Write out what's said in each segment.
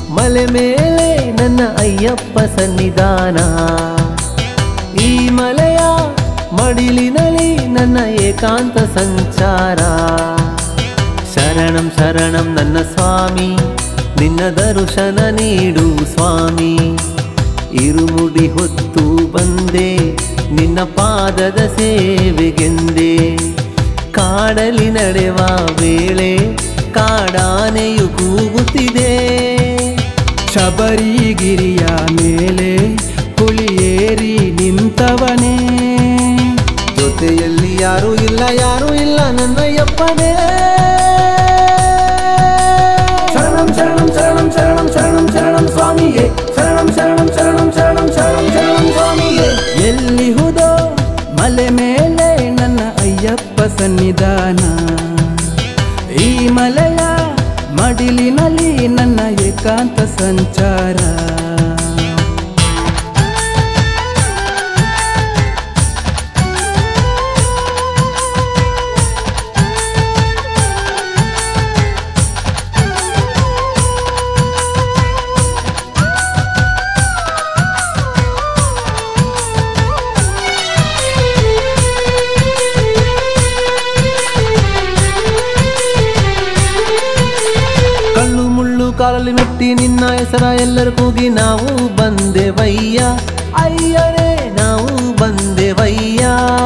ಮಲೆ ಮೇಲೆ ನನ್ನ ಅಯ್ಯಪ್ಪ ಸನ್ನಿಧಾನ ಈ ಮಲೆಯ ಮಡಿಲಿನಲ್ಲಿ ನನ್ನ ಏಕಾಂತ ಸಂಚಾರ ಶರಣಂ ಶರಣಂ ನನ್ನ ಸ್ವಾಮಿ ನಿನ್ನ ದರ್ಶನ ನೀಡು ಸ್ವಾಮಿ ಇರುಮುಡಿ ಹೊತ್ತು ಬಂದೆ ನಿನ್ನ ಪಾದದ ಸೇವೆಗೆಂದೆ ಕಾಡಲಿ ನಡೆವ ವೇಳೆ ಕಾಡಾನೆಯು ಕೂಗುತ್ತಿದೆ ಶಬರಿಗಿರಿಯ ಮೇಲೆ ಹುಲಿಯೇರಿ ನಿಂತವನೇ ಜೊತೆಯಲ್ಲಿ ಯಾರೂ ಇಲ್ಲ ಯಾರೂ ಇಲ್ಲ ನನ್ನಯ್ಯಪ್ಪನೇ ಶರಣಂ ಶರಣಂ ಶರಣಂ ಶರಣಂ ಶರಣಂ ಶರಣಂ ಸ್ವಾಮಿಯೇ ಶರಣಂ ಶರಣಂ ಶರಣಂ ಶರಣಂ ಶರಣಂ ಶರಣಂ ಸ್ವಾಮಿಯೇ ಎಲ್ಲಿಹುದೋ ಮಲೆ ಮೇಲೆ ನನ್ನ ಅಯ್ಯಪ್ಪ ಸನ್ನಿಧಾನ ಈ ಮಲೆಯ ಮಡಿಲಿನಲ್ಲಿ ನನ್ನ ಏಕಾಂತ ಸಂಚಾರ ಕಳ್ಳು ಮುಳ್ಳು ಕಾಲಲ್ಲಿ ಮೆಟ್ಟಿ ನಿನ್ನ ಹೆಸರ ಎಲ್ಲರೂ ಕೂಗಿ ನಾವು ಬಂದೆವಯ್ಯ ಅಯ್ಯರೇ ನಾವು ಬಂದೆವಯ್ಯ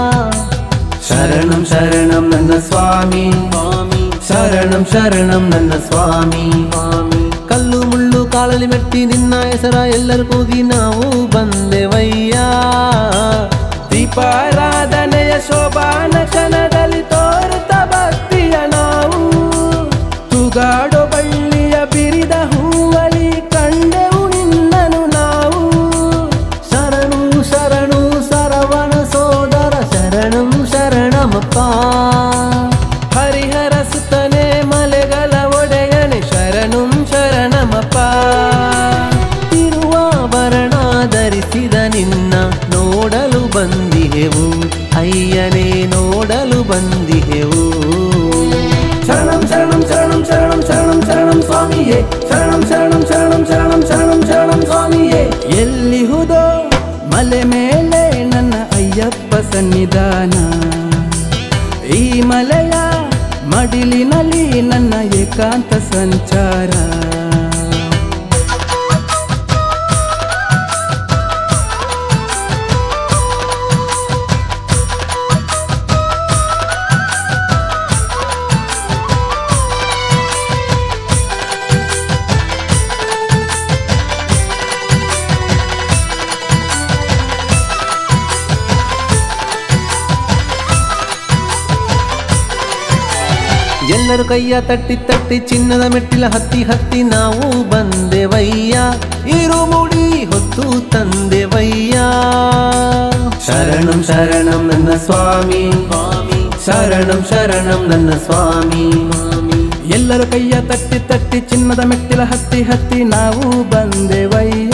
ಶರಣಂ ಶರಣಂ ನನ್ನ ಸ್ವಾಮಿ ಸ್ವಾಮಿ ಶರಣಂ ಶರಣಂ ನನ್ನ ಸ್ವಾಮಿ ಸ್ವಾಮಿ ಕಲ್ಲು ಮುಳ್ಳು ಕಾಲಲ್ಲಿ ಮೆಟ್ಟಿ ನಿನ್ನ ಹೆಸರ ಎಲ್ಲರೂ ಕೂಗಿ ನಾವು ಬಂದೆವಯ್ಯ ದೀಪಾರಾಧನೆಯ ಶೋಭಾನ ಕ್ಷಣದಲ್ಲಿ ತೋರುತ್ತ ಭಕ್ತಿಯ ನಾವು ತೂಗಾಡೋ ಬಳ್ಳಿಯ ಬಿರಿದ ಹೂವಳಿ ಕಂಡೆವು ನಿನ್ನನು ನಾವು ಶರಣು ಶರಣು ಸರವಣ ಸೋದರ ಶರಣಂ ಶರಣಮಪ್ಪ ಹರಿಹರ ಸುತ್ತನೆ ಮಲೆಗಳ ಒಡೆಯನೆ ಶರಣಂ ಶರಣಮಪ್ಪ ತಿರುವಾಭರಣ ಧರಿಸಿದ ನಿನ್ನ ನೋಡಲು ಬಂದಿಹೆವು ಅಯ್ಯನೇ ನೋಡಲು ಬಂದಿಹೆವು ಶರಣಂ ಶರಣಂ ಶರಣಂ ಶರಣಂ ಶರಣಂ ಶರಣಂ ಸ್ವಾಮಿಯೇ ಶರಣಂ ಶರಣಂ ಶರಣಂ ಶರಣಂ ಶರಣಂ ಶರಣಂ ಸ್ವಾಮಿಯೇ ಎಲ್ಲಿಹುದೋ ಮಲೆ ಮೇಲೆ ನನ್ನ ಅಯ್ಯಪ್ಪ ಸನ್ನಿಧಾನ ಈ ಮಲೆಯ ಮಡಿಲಿನಲ್ಲಿ ನನ್ನ ಏಕಾಂತ ಸಂಚಾರ ಎಲ್ಲರೂ ಕೈಯ ತಟ್ಟಿ ತಟ್ಟಿ ಚಿನ್ನದ ಮೆಟ್ಟಿಲ ಹತ್ತಿ ಹತ್ತಿ ನಾವು ಬಂದೆವಯ್ಯ ಇರುಮುಡಿ ಹೊತ್ತು ತಂದೆವಯ್ಯ ಶರಣಂ ಶರಣಂ ನನ್ನ ಸ್ವಾಮಿ ಸ್ವಾಮಿ ಶರಣಂ ಶರಣಂ ನನ್ನ ಸ್ವಾಮಿ ಎಲ್ಲರೂ ಕೈಯ ತಟ್ಟಿ ತಟ್ಟಿ ಚಿನ್ನದ ಮೆಟ್ಟಿಲ ಹತ್ತಿ ಹತ್ತಿ ನಾವು ಬಂದೆವಯ್ಯ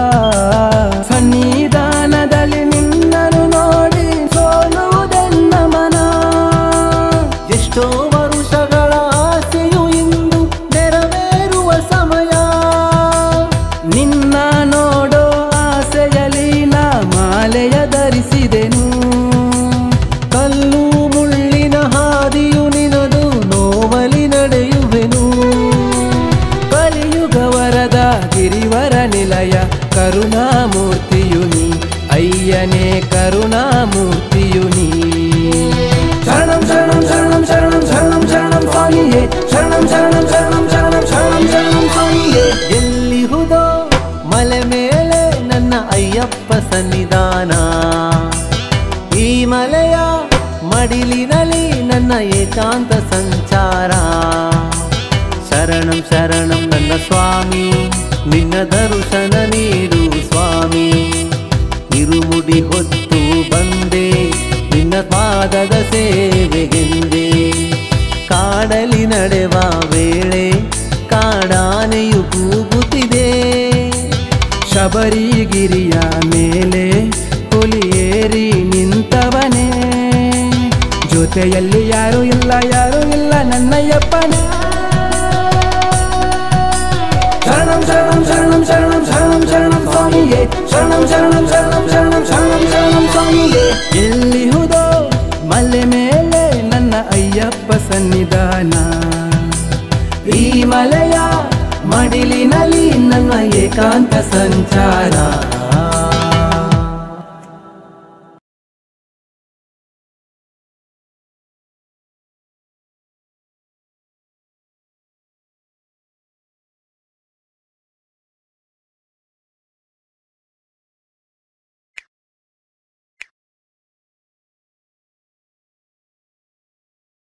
ಸನ್ನಿಧಾನದಲ್ಲಿ ನಿನ್ನನ್ನು ನೋಡಿ ಸೋಲುವುದೆನ್ನ ಮನ ಎಷ್ಟೋ ವರುಷಗಳ ಆಸೆಯು ಇಂದು ನೆರವೇರುವ ಸಮಯ ನಿನ್ನ ನೋಡೋ ಆಸೆಯಲಿ ನಾ ಮಾಲೆಯ ಧರಿಸಿದೆನು ಕಲ್ಲು ಮುಳ್ಳಿನ ಹಾದಿಯು ನಿನದು ನೋವಲಿ ನಡೆಯುವೆನು ಕಲಿಯುಗ ವರದ ಗಿರಿವರ ನಿಲಯ ಕರುಣಾಮೂರ್ತಿಯು ನೀ ಅಯ್ಯನೇ ಕರುಣಾಮೂರ್ತಿಯು ನೀ ಶರಣಂ ಶರಣಂ ಶರಣಂ ಶರಣಂ ಶರಣಂ ಶರಣಂ ಸ್ವಾಮಿಯೇ ಶರಣಂ ಶರಣಂ ಶರಣಂ ಶರಣಂ ಶರಣಂ ಶರಣಂ ಸ್ವಾಮಿಯೇ ಎಲ್ಲಿಹುದೋ ಮಲೆ ಮೇಲೆ ನನ್ನ ಅಯ್ಯಪ್ಪ ಸನ್ನಿಧಾನ ಈ ಮಲೆಯ ಮಡಿಲಿನಲ್ಲಿ ನನ್ನ ಏಕಾಂತ ಸಂಚಾರ ಶರಣಂ ಶರಣಂ ನನ್ನ ಸ್ವಾಮಿ ನಿನ್ನ ದರ್ಶನ ನೀಡು ಸ್ವಾಮಿ ಇರುಮುಡಿ ಹೊತ್ತು ಬಂದೆ ನಿನ್ನ ಪಾದದ ಸೇವೆಗೆಂದೆ ಕಾಡಲಿ ನಡೆವ ವೇಳೆ ಕಾಡಾನೆಯು ಕೂಗುತ್ತಿದೆ ಶಬರಿಗಿರಿಯ ಮೇಲೆ ಹುಲಿಯೇರಿ ನಿಂತವನೇ ಜೊತೆಯಲ್ಲಿ ಯಾರು ಇಲ್ಲ ಯಾರು ಇಲ್ಲ ನನ್ನಯ್ಯಪ್ಪನೇ ಶರಣಂ ಶರಣಂ ಶರಣಂ ಶರಣಂ ಶರಣಂ ಶರಣಂ ಸ್ವಾಮಿಯೇ ಶರಣಂ ಶರಣಂ ಶರಣಂ ಶರಣಂ ಶರಣಂ ಶರಣಂ ಸ್ವಾಮಿಯೇ ಎಲ್ಲಿಹುದೋ ಮಲೆ ಮೇಲೆ ನನ್ನ ಅಯ್ಯಪ್ಪ ಸನ್ನಿಧಾನ ಈ ಮಲೆಯ ಮಡಿಲಿನಲ್ಲಿ ನನ್ನ ಏಕಾಂತ ಸಂಚಾರ